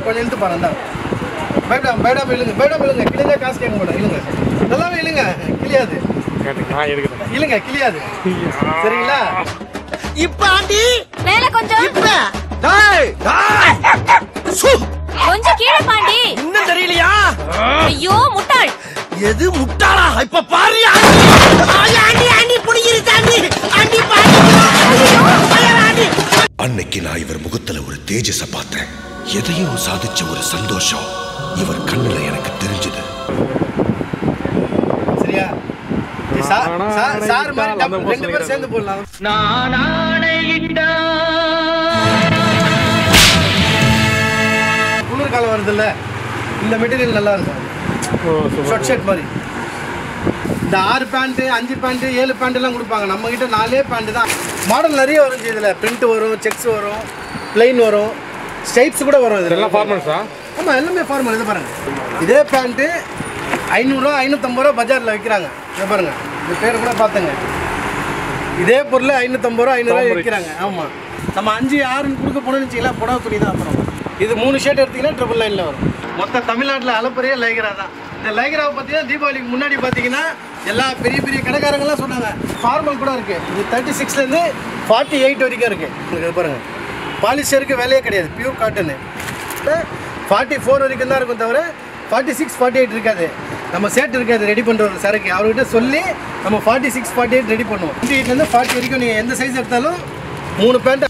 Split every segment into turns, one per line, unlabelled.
கொஞ்சம் இழுத்து பாருங்க இந்தா. பயப்படாம பயப்படாம இழுங்க பயப்படாம இழுங்க கிழிஞ்சா காசு கேட்க மாட்டோம் இழுங்க நல்லாவே இழுங்க கிளியாது
நான் எடுக்கிறேன்
இழுங்க கிளியாது சரிங்களா
இப்ப ஆண்டி
மேல கொஞ்சம்
இப்ப டேய் டேய் சு
கொஞ்சம் கீழே பாண்டி
இன்னும் தெரியலையா
ஐயோ முட்டாள்
எது முட்டாளா இப்ப பாரு ஆண்டி ஆண்டி புடிங்கிருச்சு ஆண்டி ஆண்டி பாரு ஆண்டி
அன்னைக்கு நான் இவர் முகத்துல ஒரு தேஜஸ பார்த்தேன் எதையும் சாதிச்ச ஒரு சந்தோஷம் இவர் கண்ணுல எனக்கு தெரிஞ்சது
சரியா இது சா- சா- சார் மாதிரி டப்பு- ரெண்டு பேரும் சேர்ந்து போடலாம் குளிர் காலம் வருதுல்ல இந்த மெட்டீரியல் நல்லா இருக்கும் ஷர்ட் ஷர்ட் மாதிரி இந்த ஆறு பேண்ட்டு அஞ்சு பேண்ட்டு ஏழு பேண்ட் எல்லாம் கொடுப்பாங்க நம்ம கிட்ட நாலே பேண்ட் தான் மாடல் நிறைய வரும் ஜி இதில் பிரிண்ட் வரும் செக்ஸ் வரும் பிளைன் வரும் ஸ்டைப்ஸ் கூட வரும் இதில்
எல்லாம் ஃபார்மல்ஸா
ஆமாம் எல்லாமே ஃபார்மல் இது பாருங்க இதே பேண்ட்டு ஐநூறுரூவா ஐநூற்றம்பது ரூபா பஜாரில் விற்கிறாங்க இதை பாருங்க இந்த பேர் கூட பார்த்துங்க இதே பொருள் ஐநூற்றம்பது ரூபா ஐநூறுரூவா
Fabric.
விற்கிறாங்க ஆமாம் நம்ம அஞ்சு ஆறுன்னு கொடுக்க போனோம்னு வச்சுக்கலாம் புடவை துணி தான் அப்புறம் இது மூணு ஷர்ட் எடுத்தீங்கன்னா ட்ரிபிள் லைனில் வரும் மொத்த தமிழ்நாட்டில் அளப்பரிய லைக்ரா தான் இந்த லைக்ராவை பார்த்தீங்கன்னா தீபாவளிக்கு முன்னாடி பார்த்தீங்கன்னா எல்லா பெரிய பெரிய கடைக்காரங்களாம் சொன்னாங்க ஃபார்மல் கூட இருக்குது இது தேர்ட்டி சிக்ஸ்லேருந்து ஃபார்ட்டி எயிட் வரைக்கும் இருக்குது இது பாருங்கள் பாலிஸ்டருக்கு வேலையே கிடையாது பியூர் காட்டனு ஃபார்ட்டி ஃபோர் வரைக்கும் தான் இருக்கும் தவிர ஃபார்ட்டி சிக்ஸ் ஃபார்ட்டி எயிட் இருக்காது நம்ம சேட் இருக்காது ரெடி பண்ணுறது சரக்கு அவர்கிட்ட சொல்லி நம்ம forty six forty eight ready பண்ணுவோம் டுவெண்ட்டி எயிட்லேருந்து ஃபார்ட்டி வரைக்கும் நீங்கள் எந்த சைஸ் எடுத்தாலும் மூணு பேண்ட்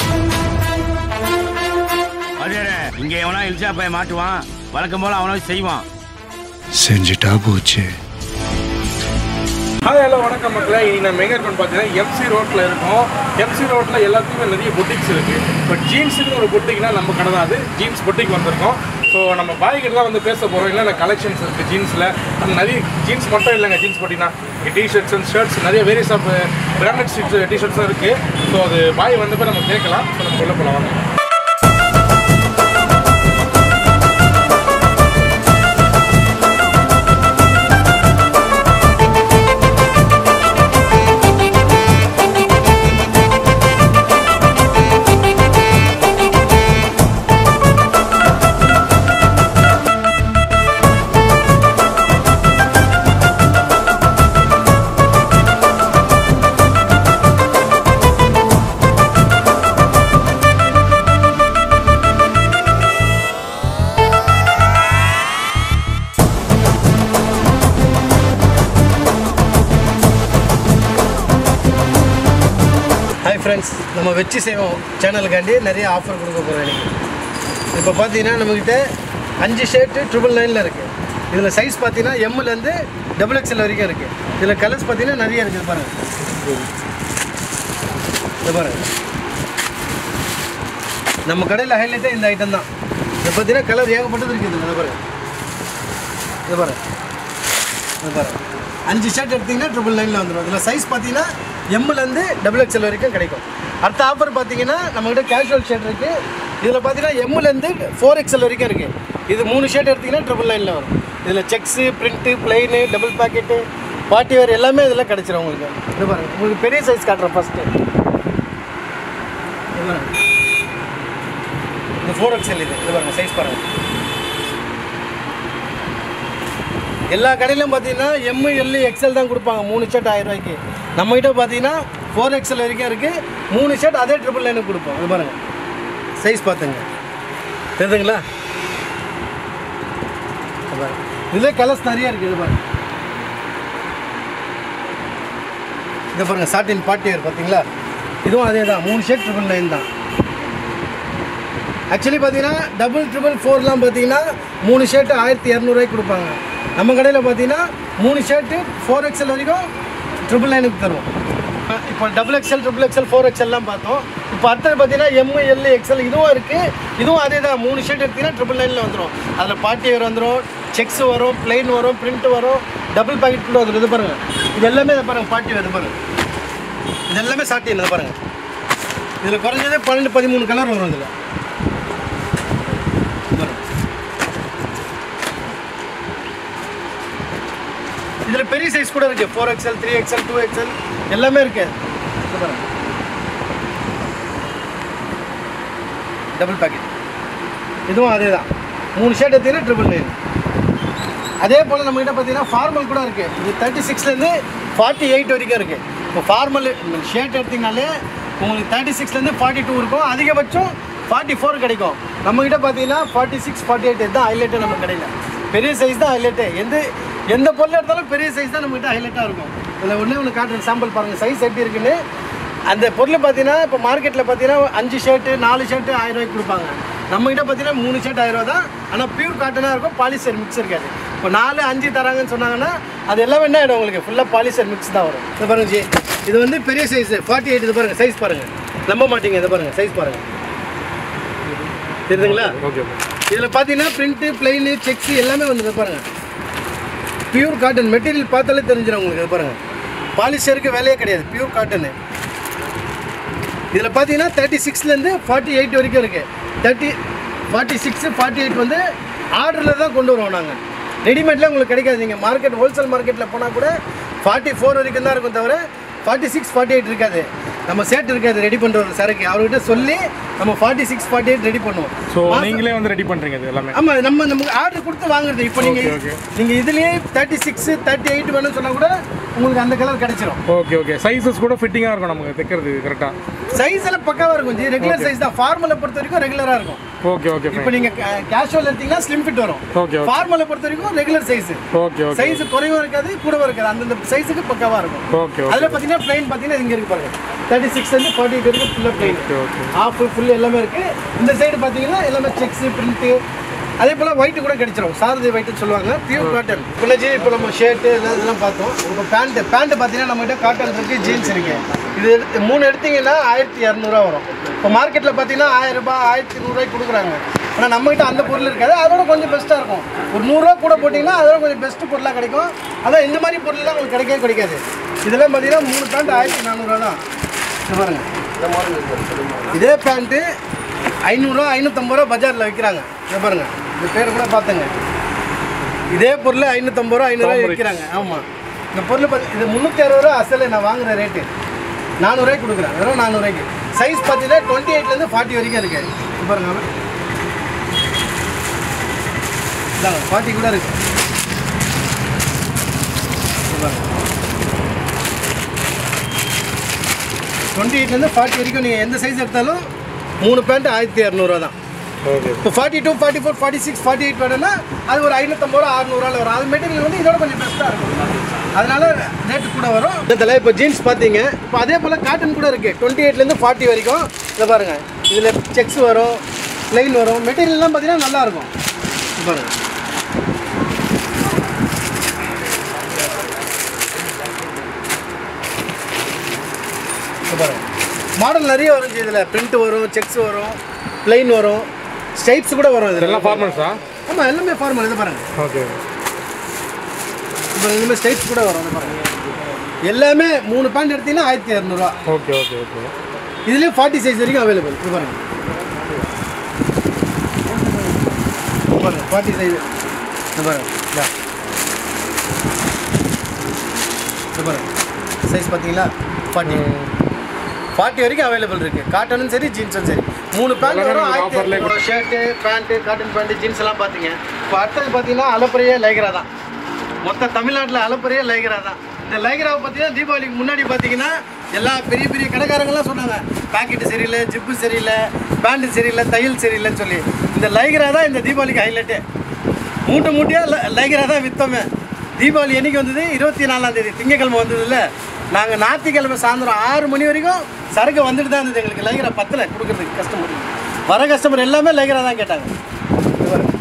அதே இங்க எவனா இல்சா பையன் மாட்டுவான் வழக்கம் போல அவனும் செய்வான்
செஞ்சுட்டா போச்சு
ஹாய் ஹலோ வணக்கம் மக்களே இன்னைக்கு நம்ம எங்கே இருக்கோம்னு பார்த்தீங்கன்னா எம்சி ரோட்டில் இருக்கோம் எம்சி ரோட்டில் எல்லாத்துக்குமே நிறைய பொட்டிக்ஸ் இருக்குது பட் ஜீன்ஸுக்கு ஒரு பொட்டிக்னா நம்ம கடை தான் அது ஜீன்ஸ் பொட்டிக் வந்திருக்கோம் ஸோ நம்ம பாய்கிட்ட தான் வந்து பேச போகிறோம் இல்லை கலெக்ஷன்ஸ் இருக்குது ஜீன்ஸில் அது நிறைய ஜீன்ஸ் மட்டும் இல்லைங்க ஜீன்ஸ் பொட்டினா டிஷர்ட்ஸ் அண்ட் ஷர்ட்ஸ் நிறைய வேரியஸ் ஆஃப் பிராண்டட் டிஷர்ட்ஸும் இருக்குது ஸோ அது பாய் வந்தப்போ நம்ம கேட்கலாம் ஸோ நம்ம உள்ள போகலாம் வாங்க
ஹாய் ஃப்ரெண்ட்ஸ் நம்ம வெற்றி செய்வோம் சேனலுக்காண்டி நிறைய ஆஃபர் கொடுக்க போகிறோம் இன்னைக்கு இப்போ பார்த்தீங்கன்னா நம்மக்கிட்ட அஞ்சு ஷர்ட்டு ட்ரிபிள் நைனில் இருக்குது இதில் சைஸ் பார்த்தீங்கன்னா எம்முலேருந்து டபுள் எக்ஸ்எல் வரைக்கும் இருக்குது இதில் கலர்ஸ் பார்த்தீங்கன்னா நிறைய இருக்குது பாருங்கள் இது பாருங்கள் நம்ம கடையில் ஹைலைட்டே இந்த ஐட்டம் தான் இது பார்த்தீங்கன்னா கலர் ஏகப்பட்டது இருக்குது இதில் இது பாருங்கள் இது பாருங்கள் இது பாருங்கள் அஞ்சு ஷர்ட் எடுத்தீங்கன்னா ட்ரிபிள் நைனில் வந்துடும் இதில் சைஸ் பார்த்தீங்கன்னா எம்முலேருந்து டபுள் எக்ஸ்எல் வரைக்கும் கிடைக்கும் அடுத்த ஆஃபர் பார்த்தீங்கன்னா நம்மகிட்ட கேஷுவல் ஷர்ட் இருக்குது இதில் பார்த்தீங்கன்னா எம்முலேருந்து ஃபோர் எக்ஸ்எல் வரைக்கும் இருக்குது இது மூணு ஷர்ட் எடுத்தீங்கன்னா ட்ரிபிள் நைனில் வரும் இதில் checks print plain double pocket party wear எல்லாமே இதில் கிடச்சிரும் உங்களுக்கு இது பாருங்கள் உங்களுக்கு பெரிய சைஸ் காட்டுறேன் ஃபஸ்ட்டு இது பாருங்க இது ஃபோர் எக்ஸ்எல் இது இது பாருங்கள் சைஸ் பாருங்கள் எல்லா கடையிலும் பார்த்தீங்கன்னா எம்மு எல்லு எக்ஸ்எல் தான் கொடுப்பாங்க மூணு ஷர்ட் ஆயிரம் ரூபாய்க்கு நம்மகிட்ட பார்த்தீங்கன்னா ஃபோர் எக்ஸ்எல் வரைக்கும் இருக்குது மூணு ஷர்ட் அதே ட்ரிபிள் லைனுக்கு கொடுப்போம் இது பாருங்க சைஸ் பார்த்துங்க தெரியுதுங்களா இது பாருங்க. இதுல கலர்ஸ் நிறைய இருக்குது இது பாருங்க இது பாருங்க சாட்டின் பார்ட்டி வேர் பார்த்தீங்களா இதுவும் அதே தான் மூணு ஷர்ட் ட்ரிபிள் நைன் தான் ஆக்சுவலி பார்த்தீங்கன்னா டபுள் ட்ரிபிள் ஃபோர்லாம் பார்த்தீங்கன்னா மூணு ஷர்ட்டு ஆயிரத்தி இரநூறுவாய்க்கு கொடுப்பாங்க நம்ம கடையில் பார்த்தீங்கன்னா மூணு ஷர்ட்டு ஃபோர் எக்ஸ்எல் வரைக்கும் ட்ரிபிள் நைனுக்கு தருவோம் இப்போ double XL triple XL four எக்ஸ்எல்லாம் பார்த்தோம் இப்போ அடுத்தது பார்த்தீங்கன்னா எம் எல் எக்ஸ்எல் இதுவும் இருக்குது இதுவும் அதே தான் மூணு ஷர்ட் எடுத்தீங்கன்னா ட்ரிபிள் நைனில் வந்துடும் அதில் பார்ட்டி வேர் வந்துடும் செக்ஸ் வரும் பிளெயின் வரும் பிரிண்ட் வரும் டபுள் பாக்கெட் கூட வந்துடும் இது பாருங்கள் இது எல்லாமே இதை பாருங்கள் பார்ட்டி வேர் இது பாருங்கள் இது எல்லாமே சாட்டி இதை பாருங்கள் இதில் குறைஞ்சதே பன்னெண்டு பதிமூணு கலர் வரும் இதில் இதில் பெரிய சைஸ் கூட இருக்கு four XL three XL two XL எல்லாமே இருக்கு இது பாருங்க டபுள் பேக்கெட் இதுவும் அதே தான் மூணு ஷர்ட் எடுத்தீங்கன்னா ட்ரிபிள் நைன் அதே போல் நம்மகிட்ட பார்த்தீங்கன்னா ஃபார்மல் கூட இருக்குது இது தேர்ட்டி சிக்ஸ்லேருந்து ஃபார்ட்டி எயிட் வரைக்கும் இருக்குது இப்போ ஃபார்மல் ஷர்ட் எடுத்தீங்கனாலே உங்களுக்கு தேர்ட்டி சிக்ஸ்லேருந்து ஃபார்ட்டி டூ இருக்கும் அதிகபட்சம் ஃபார்ட்டி ஃபோர் கிடைக்கும் நம்மகிட்ட பார்த்தீங்கன்னா ஃபார்ட்டி சிக்ஸ் ஃபார்ட்டி எயிட் தான் ஹைலைட்டு நம்ம கடையில் பெரிய சைஸ் தான் ஹைலைட்டு எந்த எந்த பொருள் எடுத்தாலும் பெரிய சைஸ் தான் நம்மகிட்ட ஹைலைட்டாக இருக்கும் இதில் ஒன்றே ஒன்று காட்டுறேன் சாம்பிள் பாருங்கள் சைஸ் எப்படி இருக்குன்னு அந்த பொருள் பார்த்தீங்கன்னா இப்போ மார்க்கெட்டில் பார்த்தீங்கன்னா அஞ்சு ஷர்ட்டு நாலு ஷர்ட்டு ஆயிரம் ரூபாய்க்கு கொடுப்பாங்க நம்மகிட்ட பார்த்தீங்கன்னா மூணு ஷர்ட் ஆயிரம் ரூபா தான் ஆனால் பியூர் காட்டனாக இருக்கும் பாலிஸ்டர் மிக்ஸ் இருக்காது இப்போ நாலு அஞ்சு தராங்கன்னு சொன்னாங்கன்னா அது எல்லாமே என்ன ஆகிடும் உங்களுக்கு ஃபுல்லாக பாலிஸ்டர் மிக்ஸ் தான் வரும் இது பாருங்க ஜி இது வந்து பெரிய சைஸ் ஃபார்ட்டி எயிட் இது பாருங்கள் சைஸ் பாருங்கள் நம்ப மாட்டீங்க இது பாருங்கள் சைஸ் பாருங்கள் தெரியுதுங்களா
ஓகே
இதில் பார்த்தீங்கன்னா பிரிண்ட்டு பிளெயின் செக்ஸ் எல்லாமே வந்து பாருங்கள் பியூர் காட்டன் மெட்டீரியல் பார்த்தாலே தெரிஞ்சிடும் உங்களுக்கு இது பாருங்கள் பாலிஸ்டருக்கு வேலையே கிடையாது பியூர் காட்டனு இதில் பார்த்தீங்கன்னா தேர்ட்டி சிக்ஸ்லேருந்து ஃபார்ட்டி எயிட் வரைக்கும் இருக்குது thirty forty six forty eight வந்து ஆர்டரில் தான் கொண்டு வருவோம் நாங்கள் ரெடிமேட்லாம் உங்களுக்கு கிடைக்காது நீங்கள் மார்க்கெட் ஹோல்சேல் மார்க்கெட்டில் போனால் கூட ஃபார்ட்டி ஃபோர் வரைக்கும் தான் இருக்கும் தவிர ஃபார்ட்டி சிக்ஸ் ஃபார்ட்டி எயிட் இருக்காது நம்ம சேட் இருக்காது ரெடி பண்ணுற சரக்கு அவர்கிட்ட சொல்லி நம்ம forty six forty eight ready பண்ணுவோம்
ஸோ
மாசம்-
நீங்களே வந்து ரெடி பண்ணுறீங்க இது எல்லாமே
ஆமா நம்ம நமக்கு ஆர்டர் கொடுத்து வாங்குறது இப்போ நீங்க
Okay, okay.
நீங்க இதுலயே தேர்ட்டி சிக்ஸ் தேர்ட்டி எயிட் வேணும்னு சொன்னா கூட உங்களுக்கு அந்த கலர் கிடைச்சிரும்
ஓகே ஓகே சைஸஸ் கூட ஃபிட்டிங்காக இருக்கும் நமக்கு தைக்கிறது கரெக்டாக
சைஸ் எல்லாம் பக்காவா இருக்கும் ஜி ரெகுலர் சைஸ் தான் ஃபார்மலை பொறுத்த வரைக்கும் ரெகுலரா இருக்கும்
ஓகே ஓகே
இப்போ நீங்க கேஷுவல் எடுத்தீங்கன்னா ஸ்லிம் ஃபிட் வரும்
Okay, okay.
ஃபார்மலை பொறுத்த வரைக்கும் regular size
okay okay
size குறைவும் இருக்காது கூடவும் இருக்காது அந்தந்த சைஸுக்கு பக்காவா இருக்கும்
ஓகே ஓகே
அதுல பாத்தீங்கன்னா பிளைன் பாத்தீங்கன்னா இங்க இருக்கு பாருங்க தேர்ட்டி சிக்ஸ் இருந்து ஃபார்ட்டி எயிட் வரைக்கும் ஃபுல்லா plain
okay okay
half full எல்லாமே இருக்கு இந்த சைடு பாத்தீங்கன்னா எல்லாமே செக்ஸ் பிரிண்ட் அதே போல ஒயிட் கூட கிடைச்சிரும் சாரதி ஒயிட்னு சொல்லுவாங்க பியூர் காட்டன் பிள்ளைஜி இப்போ நம்ம ஷர்ட்டு இதெல்லாம் பார்த்தோம் இப்போ பேண்ட் பேண்ட் பார்த்தீங்கன்னா நம்மகிட்ட காட்டன் இருக்கு ஜீன்ஸ் இருக்கு இது எடுத்து- மூணு எடுத்தீங்கன்னா ஆயிரத்தி இரநூறுவா வரும் இப்போ மார்க்கெட்டில் பார்த்தீங்கன்னா ஆயிரம் ரூபாய் ஆயிரத்தி நூறுரூவாய்க்கு கொடுக்குறாங்க ஆனால் நம்மகிட்ட அந்த பொருள் இருக்காது அதோட கொஞ்சம் பெஸ்ட்டாக இருக்கும் ஒரு நூறுரூவா கூட போட்டிங்கன்னா அதோட கொஞ்சம் பெஸ்ட் பொருளாக கிடைக்கும் அதான் இந்த மாதிரி பொருள்லாம் உங்களுக்கு கிடைக்கவே கிடைக்காது இதெல்லாம் பார்த்தீங்கன்னா மூணு பேண்ட் ஆயிரத்தி நானூறுரூவா தான் இது பாருங்க இதே பேண்ட்டு ஐநூறுரூவா ஐநூற்றம்பது ரூபா பஜாரில் விற்கிறாங்க இதை பாருங்க இந்த பேர் கூட பார்த்துங்க இதே பொருள் ஐநூற்றம்பது ரூபா ஐநூறுரூவா
தாமரை.
விற்கிறாங்க ஆமாம் இந்த பொருள் பார்த்து இது முந்நூற்றி அறுபது ரூபா அசல் நான் வாங்குற ரேட்டு நானூறுரூவாய்க்கு கொடுக்குறேன் வெறும் நானூறுரூவாய்க்கு சைஸ் பார்த்தீங்கன்னா டுவெண்ட்டி எயிட்லேருந்து ஃபார்ட்டி வரைக்கும் இருக்கு இது பாருங்க இதாங்க ஃபார்ட்டி கூட இருக்கு இது பாருங்க டுவெண்ட்டி எயிட்லேருந்து ஃபார்ட்டி வரைக்கும் நீங்கள் எந்த சைஸ் எடுத்தாலும் மூணு பேண்ட் ஆயிரத்தி இரநூறுவா தான்
ஓகே
இப்போ forty two forty four forty six forty eight வேணும்னா அது ஒரு ஐநூற்றம்பது ரூபா அறுநூறுவா வரும் அது மெட்டீரியல் வந்து இதோட கொஞ்சம் பெஸ்ட்டாக இருக்கும் அதனால ரேட்டு கூட வரும் இதில் இப்போ ஜீன்ஸ் பார்த்தீங்க இப்போ அதே போல் காட்டன் கூட இருக்குது டுவெண்ட்டி எயிட்லேருந்து ஃபார்ட்டி வரைக்கும் இதை பாருங்கள் இதில் செக்ஸ் வரும் ப்ளைன் வரும் மெட்டீரியல்லாம் பார்த்தீங்கன்னா நல்லாயிருக்கும் பாருங்கள் இங்க பாருங்க மாடல் நிறைய வரும் இதில் பிரிண்ட் வரும் செக்ஸ் வரும் ப்ளைன் வரும் ஸ்டைப்ஸ் கூட வரும் இதில்
இதெல்லாம் ஃபார்மல்ஸா
ஆமாம் எல்லாமே ஃபார்மல் இது பாருங்க
ஓகே
இப்போ எல்லாமே ஸ்டைப்ஸ் கூட வரும் இது பாருங்க எல்லாமே மூணு பேண்ட் எடுத்தீங்கன்னா ஆயிரத்தி இரநூறுவா
ஓகே ஓகே ஓகே
இதுலேயும் ஃபார்ட்டி சைஸ் வரைக்கும் அவைலபிள் இது பாருங்க இது பாருங்க ஃபார்ட்டி சைஸ் இது பாருங்க இதா. இது பாருங்க சைஸ் பார்த்தீங்களா ஃபார்ட்டி ஃபார்ட்டி வரைக்கும் அவைலபிள் இருக்கு காட்டனும் சரி ஜீன்ஸும் சரி மூணு பேண்ட்
எல்லாமே
வரும்
நமக்கு
ஆயிரத்தி
offer லயே
இரநூறு shirt pant cotton pant jeans எல்லாம் பார்த்தீங்க இப்போ அடுத்தது பார்த்தீங்கன்னா அலப்பறையே லைக்ரா தான் மொத்த தமிழ்நாட்டில் அலப்பறையே லைக்ரா தான் இந்த லைக்ராவை பார்த்தீங்கன்னா தீபாவளிக்கு முன்னாடி பார்த்தீங்கன்னா எல்லா பெரிய பெரிய கடைக்காரங்களாம் சொன்னாங்க பாக்கெட்டு சரியில்லை ஜிப்பு சரியில்லை பேண்ட்டு சரியில்லை தையல் சரியில்லைன்னு சொல்லி இந்த லைக்ரா தான் இந்த தீபாவளிக்கு ஹைலைட்டே மூட்டை மூட்டையாக லைக்ரா தான் விற்றோமே தீபாவளி என்னைக்கு வந்தது இருபத்தி நாலாம் தேதி திங்கக்கிழமை வந்ததுல நாங்கள் ஞாயிற்றுக்கிழமை சாயந்தரம் ஆறு மணி வரைக்கும் சரக்கு வந்துட்டு தான் இருந்தது எங்களுக்கு லைக்ரா பத்தில் கொடுக்குறதுக்கு கஸ்டமர் வர கஸ்டமர் எல்லாமே லைக்ரா தான் கேட்டாங்க இது பாருங்க.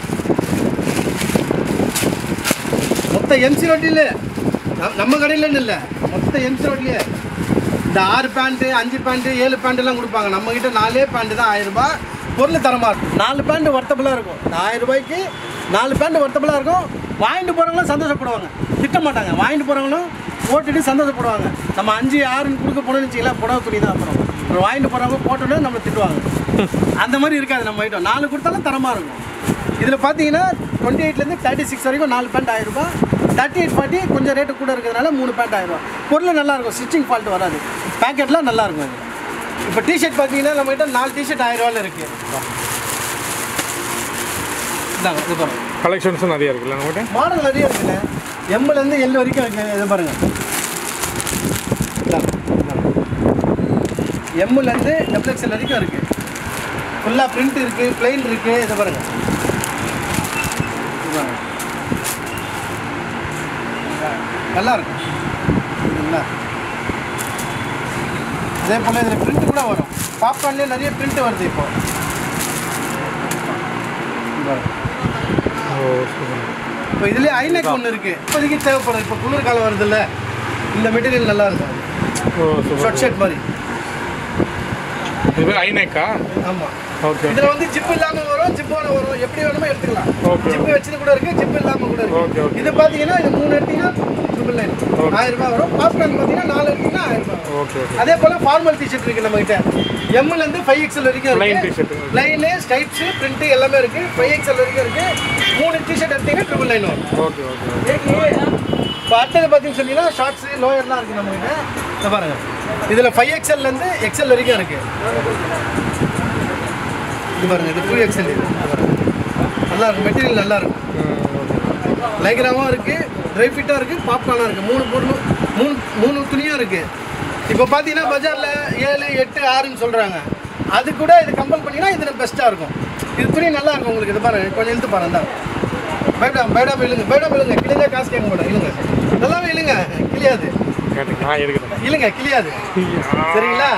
மொத்த எம்சி ரோட்டில் நம்ம கடையிலன்னு இல்லை மொத்த எம்சி ரோட்லேயே இந்த ஆறு பேண்ட்டு அஞ்சு பேண்ட்டு ஏழு பேண்ட்டுலாம் கொடுப்பாங்க நம்மக்கிட்ட நாலே பேண்ட்டு தான் ஆயிரம் ரூபாய் பொருள் தரமாக இருக்கும் நாலு பேண்ட் ஒர்த்தபுளாக இருக்கும் இந்த ஆயிரம் ரூபாய்க்கு நாலு பேண்ட் ஒர்த்தபுளாக இருக்கும் வாங்கிட்டு போகிறவங்களும் சந்தோஷப்படுவாங்க திட்ட மாட்டாங்க வாங்கிட்டு போகிறவங்களும் போட்டுட்டு சந்தோஷப்படுவாங்க நம்ம அஞ்சு ஆறுன்னு கொடுக்க போனோம்னு வச்சுக்கலாம் புடவை துணி தான் அப்புறம் அப்புறம் வாங்கிட்டு போகிறவங்க போட்டோன்னே நம்மளை திட்டுவாங்க அந்த மாதிரி இருக்காது நம்ம ஐட்டம் நாலு கொடுத்தாலும் தரமாக இருக்கும் இதில் பார்த்தீங்கன்னா டுவெண்ட்டி எயிட்லேருந்து தேர்ட்டி சிக்ஸ் வரைக்கும் நாலு பேண்ட் ஆயிரம் ரூபாய் தேர்ட்டி எயிட் ஃபார்ட்டி கொஞ்சம் ரேட்டு கூட இருக்கிறதுனால மூணு பேண்ட் ஆயிரம் ரூபாய் பொருள் நல்லா இருக்கும் ஸ்டிச்சிங் ஃபால்ட் வராது பேக்கெட்லாம் நல்லா இருக்கும் இது இப்போ டிஷர்ட் பார்த்தீங்கன்னா நம்மகிட்ட நாலு டிஷர்ட் ஆயிரம் ரூபாயில் இருக்குது இந்தாங்க இது பாருங்க
கலெக்ஷன்ஸும் நிறைய இருக்குல்ல நம்மகிட்ட
மாடல் நிறைய இருக்குங்க எம்லேருந்து எல் வரைக்கும் இருக்கு இது பாருங்க எம்முலேருந்து டபுள் எக்ஸ்எல் வரைக்கும் இருக்கு ஃபுல்லாக பிரிண்ட் இருக்கு பிளெயின் இருக்கு இது பாருங்க இது பாருங்க நல்லா இருக்கும் சரிங்களா அதே போல் இதில் பிரிண்ட் கூட வரும் பாப்கார்ன்லேயே நிறைய பிரிண்ட் வருது இப்போ இது பாருங்க
ஓ சூப்பர்
இப்போ இதுலேயே ஐநெக் ஒன்று இருக்குது இப்போதைக்கு தேவைப்படும் இப்போ குளிர் காலம் வருதுல்ல இந்த மெட்டீரியல் நல்லா இருக்கும்
ஓ சூப்பர்
ஷர்ட் ஷர்ட் மாதிரி
இது பேர் ஐநேக்கா
ஆமாம்
ஓகே
இதில் வந்து ஜிப் இல்லாமல் வரும் ஜிப்போட வரும் எப்படி வேணுமோ எடுத்துக்கலாம்
Okay.
ஜிப்பு வச்சது கூட இருக்குது ஜிப் இல்லாமல் கூட
Okay,
இருக்குது
okay.
இது பார்த்தீங்கன்னா இது மூணு எடுத்தீங்கன்னா ட்ரிபிள் நைன்
Okay.
ஆயிரம் ரூபாய் வரும் பாப்கார்ன் பார்த்தீங்கன்னா நாலு எடுத்தீங்கன்னா ஆயிரம் ரூபாய் வரும்
ஓகே ஓகே
அதே போல் ஃபார்மல் டிஷர்ட் இருக்குது நம்மகிட்ட எம்லேருந்து ஃபைவ் எக்ஸல் வரைக்கும்
Plain
இருக்கு
t-shirt.
லைனு ஸ்டைப்ஸு பிரிண்ட்டு எல்லாமே இருக்குது ஃபைவ் எக்ஸல் வரைக்கும் இருக்குது மூணு டிஷர்ட் எடுத்தீங்கன்னா ட்ரிபிள் நைன் வரும்
ஓகே ஓகே
இப்போ அடுத்தது பார்த்தீங்கன்னு சொன்னீங்கன்னா ஷார்ட்ஸு லோயர்லாம் இருக்குது நம்மகிட்ட இதை பாருங்க இதில் ஃபைவ் எக்ஸ்எல்லேருந்து எக்ஸ்எல் வரைக்கும் இருக்குது இது பாருங்க இது டூ எக்ஸ்எல் இது பாருங்க. நல்லா இருக்கும் மெட்டீரியல் நல்லா இருக்கும் லைக்ராவும் இருக்குது ட்ரை ஃபிட்டாக இருக்குது பாப்கார்னாக இருக்குது மூணு பொருளும் மூணு மூணு துணியும் இருக்குது இப்போ பார்த்தீங்கன்னா பஜாரில் ஏழு எட்டு ஆறுன்னு சொல்கிறாங்க அது கூட இது கம்பல் பண்ணிங்கன்னா இது பெஸ்ட்டாக இருக்கும் இது துணி நல்லா இருக்கும் உங்களுக்கு இது பாருங்க கொஞ்சம் இழுத்து பாருங்க இந்தா. பயப்படாம பயப்படாம இழுங்க பயப்படாம இழுங்க கிழிஞ்சா காசு கேட்க மாட்டோம் இழுங்க நல்லாவே இழுங்க கிளியாது
கேட்டுங்க நான் எடுக்கிறேன்
இழுங்க கிளியாது சரிங்களா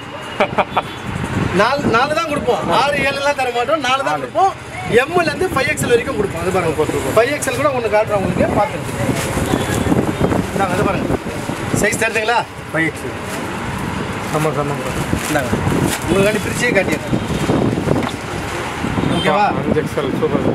நாலு நாலு தான் கொடுப்போம் ஆறு ஏழுலாம் தர மாட்டோம் நாலு தான் கொடுப்போம் எம்ல இருந்து ஃபைவ் எக்ஸல் வரைக்கும் கொடுப்போம் அது பாருங்க ஃபைவ் எக்ஸல் கூட ஒன்று காட்டுறேன் உங்களுக்கு பார்த்துருங்க இந்தாங்க அது பாருங்க சைஸ் தருதுங்களா
ஃபைவ் எக்ஸ் ஆமாம் ஆமாம்
இந்தாங்க உங்களுக்காண்டி பிரிச்சே காட்டிடுறேன் ஓகேவா
அஞ்சு எக்ஸ்எல் சூப்பர்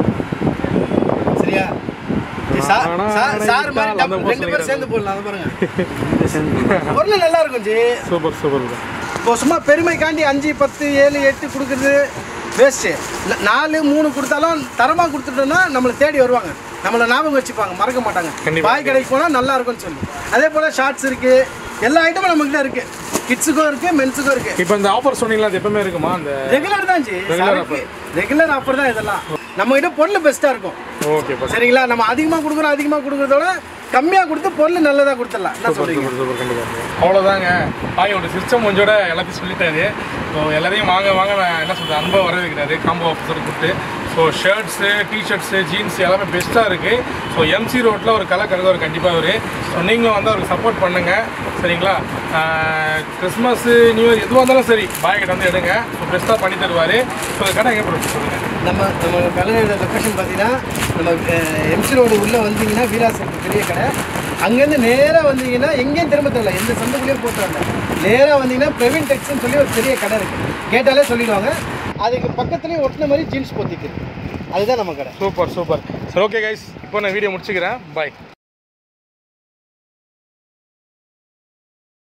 சரியா இது சா-
ஆனா,
சா-
ஆனா
சார் மாதிரி
இதுதான்
டப்பு-
அந்த
ரெண்டு பேரும்
போஸ்ட்
சேர்ந்து போடலாம் அது பாருங்க பொருள் நல்லா இருக்கும் ஜி
சூப்பர் சூப்பர்
இப்போ சும்மா பெருமைக்காண்டி அஞ்சு பத்து ஏழு எட்டு கொடுக்குறது வேஸ்ட்டு நாலு மூணு கொடுத்தாலும் தரமாக கொடுத்துட்டோம்னா நம்மளை தேடி வருவாங்க நம்மளை ஞாபகம் வச்சுப்பாங்க மறக்க மாட்டாங்க
கண்டிப்பா.
பாய் கடைக்கு போனால் நல்லா இருக்கும்னு சொல்லி அதே போல் ஷார்ட்ஸ் இருக்குது எல்லா ஐட்டமும் நம்மகிட்ட இருக்குது கிட்ஸுக்கும் இருக்குது மென்ஸுக்கும் இருக்குது
இப்போ இந்த ஆஃபர் சொன்னீங்களா அது எப்பவுமே இருக்குமா அந்த
ரெகுலர் தான் ஜி
Regular
ரெகுலர் ஆஃபர் தான் இதெல்லாம் நம்ம கிட்ட பொருள் பெஸ்ட்டாக இருக்கும்
ஓகே பா
சரிங்களா நம்ம அதிகமாக கொடுக்குறோம் அதிகமாக கொடுக்குறதோட கம்மியாக கொடுத்து பொருள் நல்லதாக கொடுத்துடலாம் என்ன
சூப்பர்
சொல்றீங்க
சூப்பர் சூப்பர் கண்டிப்பாக அவ்வளோதாங்க ஆயோட சிஸ்டம் கொஞ்சோட எல்லாத்தையும் சொல்லிட்டாரு ஸோ எல்லாரையும் வாங்க வாங்க நான் என்ன சொல்கிறேன் அன்பை வரவேற்கிறாரு காம்போ ஆஃபீஸர் கொடுத்து ஸோ ஷர்ட்ஸு டிஷர்ட்ஸு ஜீன்ஸ் எல்லாமே பெஸ்ட்டாக இருக்குது ஸோ எம்சி ரோட்டில் ஒரு கலை கருதவர் கண்டிப்பாக அவர் ஸோ நீங்களும் வந்து அவருக்கு சப்போர்ட் பண்ணுங்கள் சரிங்களா கிறிஸ்மஸ் நியூ இயர் எதுவாக இருந்தாலும் சரி பாய் கிட்ட வந்து எடுங்க ஸோ பெஸ்ட்டாக பண்ணி தருவார் ஸோ கடை எங்கே போட்டு சொல்லுங்கள்
நம்ம நம்ம கலைஞர் லொக்கேஷன் பார்த்தீங்கன்னா நம்ம எம்சி ரோடு உள்ளே வந்தீங்கன்னா வீராசன் பெரிய கடை அங்கேருந்து நேராக வந்தீங்கன்னா எங்கேயும் திரும்ப தெரியல எந்த சந்தைக்குள்ளேயும் போட்டு வரல நேராக வந்தீங்கன்னா பிரவீன் டெக்ஸ்னு சொல்லி ஒரு பெரிய கடை இருக்குது கேட்டாலே சொல்லிடுவாங்க அதுக்கு பக்கத்துலேயும் ஒட்டின மாதிரி ஜீன்ஸ் போத்திக்கு அதுதான் நம்ம கடை
சூப்பர் சூப்பர் சரி ஓகே கைஸ் இப்போ நான் வீடியோ முடிச்சுக்கிறேன் பாய்